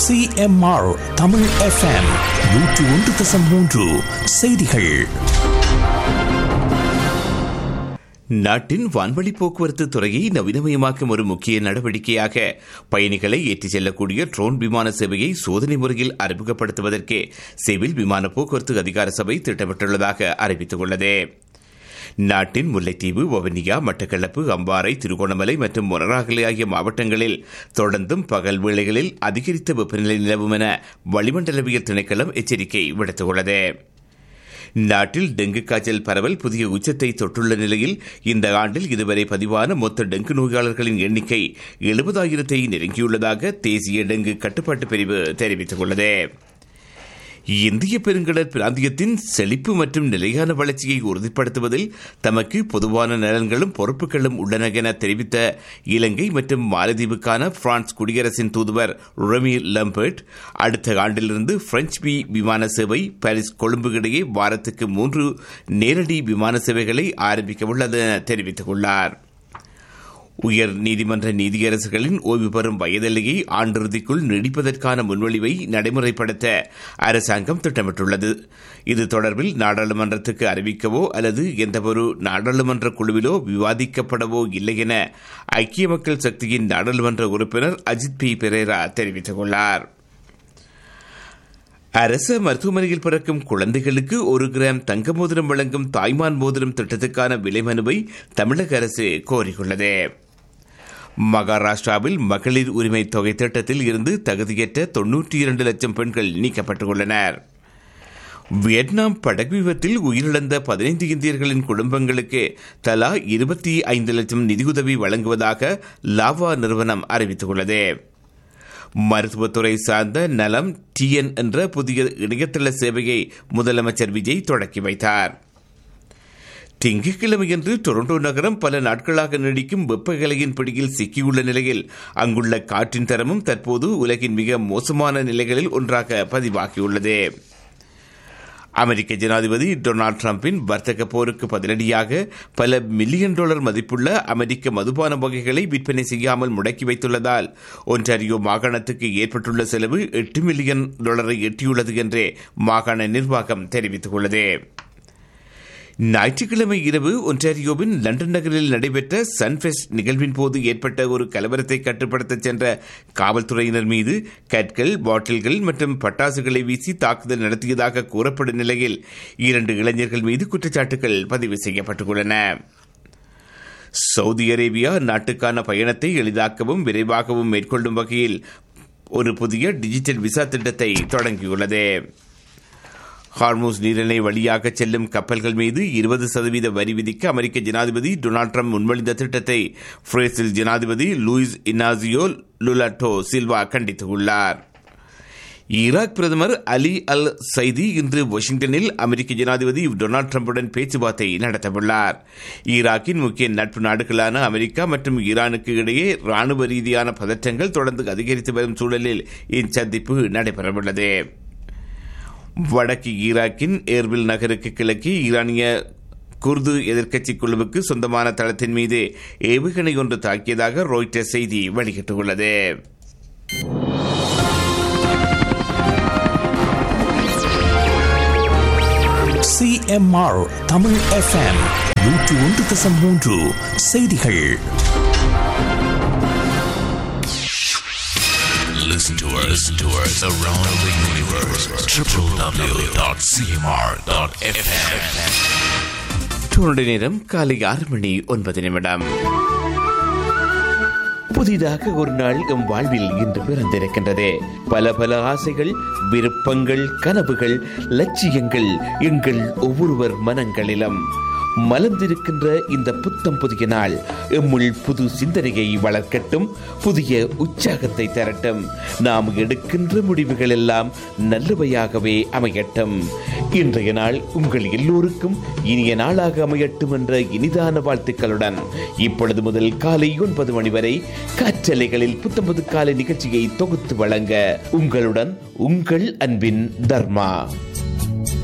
CMR Tamil FM நூற்று ஒன்று தசம் மூன்று செய்திகள் நாட்டின் வான்வழி போக்குவரத்து துறையை நவீனமயமாக்கும் ஒரு முக்கிய நடவடிக்கையாக பயணிகளை ஏற்றிச் செல்லக்கூடிய ட்ரோன் விமான சேவையை சோதனை முறையில் அறிமுகப்படுத்துவதற்கு சிவில் விமான போக்குவரத்து அதிகார சபை திட்டமிட்டுள்ளதாக அறிவித்துள்ளது நாட்டின் முல்லைத்தீவு வவுனியா மட்டக்களப்பு அம்பாறை திருகோணமலை மற்றும் மொனராகலை ஆகிய மாவட்டங்களில் தொடர்ந்தும் பகல் வேளைகளில் அதிகரித்த வெப்பநிலை நிலவும் என வளிமண்டலவியல் திணைக்களம் எச்சரிக்கை விடுத்துள்ளது நாட்டில் டெங்கு காய்ச்சல் பரவல் புதிய உச்சத்தை தொட்டுள்ள நிலையில் இந்த ஆண்டில் இதுவரை பதிவான மொத்த டெங்கு நோயாளர்களின் எண்ணிக்கை எழுபதாயிரத்தை நெருங்கியுள்ளதாக தேசிய டெங்கு கட்டுப்பாட்டு பிரிவு தெரிவித்துள்ளது இந்திய பெருங்கடல் பிராந்தியத்தின் செழிப்பு மற்றும் நிலையான வளர்ச்சியை உறுதிப்படுத்துவதில் தமக்கு பொதுவான நலன்களும் பொறுப்புகளும் உள்ளன என தெரிவித்த இலங்கை மற்றும் மாலத்தீவுக்கான பிரான்ஸ் குடியரசின் தூதுவர் ரொமி லம்பர்ட் அடுத்த ஆண்டிலிருந்து பிரெஞ்சு பி விமான சேவை பாரிஸ் கொழும்பு இடையே வாரத்துக்கு மூன்று நேரடி விமான சேவைகளை ஆரம்பிக்க உள்ளது என தெரிவித்துள்ளார் உயர் நீதிமன்ற நீதியரசர்களின் ஓய்வு பெறும் வயதெல்லையை ஆண்டிறுதிக்குள் நீடிப்பதற்கான முன்வழிவை நடைமுறைப்படுத்த அரசாங்கம் திட்டமிட்டுள்ளது இது தொடர்பில் நாடாளுமன்றத்துக்கு அறிவிக்கவோ அல்லது எந்தவொரு நாடாளுமன்ற குழுவிலோ விவாதிக்கப்படவோ இல்லை என ஐக்கிய மக்கள் சக்தியின் நாடாளுமன்ற உறுப்பினர் அஜித் பி பெரேரா தெரிவித்துள்ளார் அரசு மருத்துவமனையில் பிறக்கும் குழந்தைகளுக்கு ஒரு கிராம் தங்க மோதிரம் வழங்கும் தாய்மான் மோதிரம் திட்டத்துக்கான விலை மனுவை தமிழக அரசு கோரியுள்ளது மகாராஷ்டிராவில் மகளிர் உரிமை தொகை திட்டத்தில் இருந்து தகுதியற்ற தொன்னூற்றி இரண்டு லட்சம் பெண்கள் நீக்கப்பட்டுள்ளனர் வியட்நாம் படகு விபத்தில் உயிரிழந்த பதினைந்து இந்தியர்களின் குடும்பங்களுக்கு தலா இருபத்தி ஐந்து லட்சம் நிதியுதவி வழங்குவதாக லாவா நிறுவனம் அறிவித்துள்ளது மருத்துவத்துறை சார்ந்த நலம் டிஎன் என்ற புதிய இணையதள சேவையை முதலமைச்சர் விஜய் தொடக்கி வைத்தார் திங்கட்கிழமையன்று டொரண்டோ நகரம் பல நாட்களாக நீடிக்கும் வெப்பகலையின் பிடியில் சிக்கியுள்ள நிலையில் அங்குள்ள காற்றின் தரமும் தற்போது உலகின் மிக மோசமான நிலைகளில் ஒன்றாக பதிவாகியுள்ளது அமெரிக்க ஜனாதிபதி டொனால்டு டிரம்பின் வர்த்தக போருக்கு பதிலடியாக பல மில்லியன் டாலர் மதிப்புள்ள அமெரிக்க மதுபான வகைகளை விற்பனை செய்யாமல் முடக்கி வைத்துள்ளதால் ஒன்றாரியோ மாகாணத்துக்கு ஏற்பட்டுள்ள செலவு எட்டு மில்லியன் டாலரை எட்டியுள்ளது என்று மாகாண நிர்வாகம் தெரிவித்துள்ளது ஞாயிற்றுக்கிழமை இரவு ஒன்டாரியோவின் லண்டன் நகரில் நடைபெற்ற சன்ஃபெஸ்ட் நிகழ்வின் போது ஏற்பட்ட ஒரு கலவரத்தை கட்டுப்படுத்த சென்ற காவல்துறையினர் மீது கற்கள் பாட்டில்கள் மற்றும் பட்டாசுகளை வீசி தாக்குதல் நடத்தியதாக கூறப்படும் நிலையில் இரண்டு இளைஞர்கள் மீது குற்றச்சாட்டுகள் பதிவு செய்யப்பட்டுள்ளன சவுதி அரேபியா நாட்டுக்கான பயணத்தை எளிதாக்கவும் விரைவாகவும் மேற்கொள்ளும் வகையில் ஒரு புதிய டிஜிட்டல் விசா திட்டத்தை தொடங்கியுள்ளது ஹார்மூஸ் நீரிணை வழியாக செல்லும் கப்பல்கள் மீது இருபது சதவீத வரி விதிக்க அமெரிக்க ஜனாதிபதி டொனால்டு ட்ரம்ப் முன்மொழிந்த திட்டத்தை பிரேசில் ஜனாதிபதி லூயிஸ் இனாசியோ லுலாட்டோ சில்வா கண்டித்துள்ளார் ஈராக் பிரதமர் அலி அல் சைதி இன்று வாஷிங்டனில் அமெரிக்க ஜனாதிபதி டொனால்டு டிரம்புடன் பேச்சுவார்த்தை நடத்தவுள்ளார் ஈராக்கின் முக்கிய நட்பு நாடுகளான அமெரிக்கா மற்றும் ஈரானுக்கு இடையே ராணுவ ரீதியான பதற்றங்கள் தொடர்ந்து அதிகரித்து வரும் சூழலில் இச்சந்திப்பு நடைபெறவுள்ளது வடக்கு ஈராக்கின் ஏர்பில் நகருக்கு கிழக்கு ஈரானிய குர்து எதிர்க்கட்சி குழுவுக்கு சொந்தமான தளத்தின் மீது ஏவுகணை ஒன்று தாக்கியதாக ரோய்டர் செய்தி வெளியிட்டுள்ளது சிஎம்ஆர் தமிழ் எஃப்எம் நூற்று ஒன்று தசம் மூன்று செய்திகள் Listen to us, listen to us around the universe. www.cmr.fm. Toronto நேரம் காலை ஆறு மணி ஒன்பது நிமிடம் புதிதாக ஒரு நாள் எம் வாழ்வில் இன்று பிறந்திருக்கின்றது பல பல ஆசைகள் விருப்பங்கள் கனவுகள் லட்சியங்கள் எங்கள் ஒவ்வொருவர் மனங்களிலும் மலர்ந்திருக்கின்ற இந்த புத்தம் புதிய நாள் எம்முள் புது சிந்தனையை வளர்க்கட்டும் புதிய உற்சாகத்தை தரட்டும் நாம் எடுக்கின்ற முடிவுகள் எல்லாம் நல்லவையாகவே அமையட்டும் இன்றைய நாள் உங்கள் எல்லோருக்கும் இனிய நாளாக அமையட்டும் என்ற இனிதான வாழ்த்துக்களுடன் இப்பொழுது முதல் காலை ஒன்பது மணி வரை காற்றலைகளில் புத்தம்பது காலை நிகழ்ச்சியை தொகுத்து வழங்க உங்களுடன் உங்கள் அன்பின் தர்மா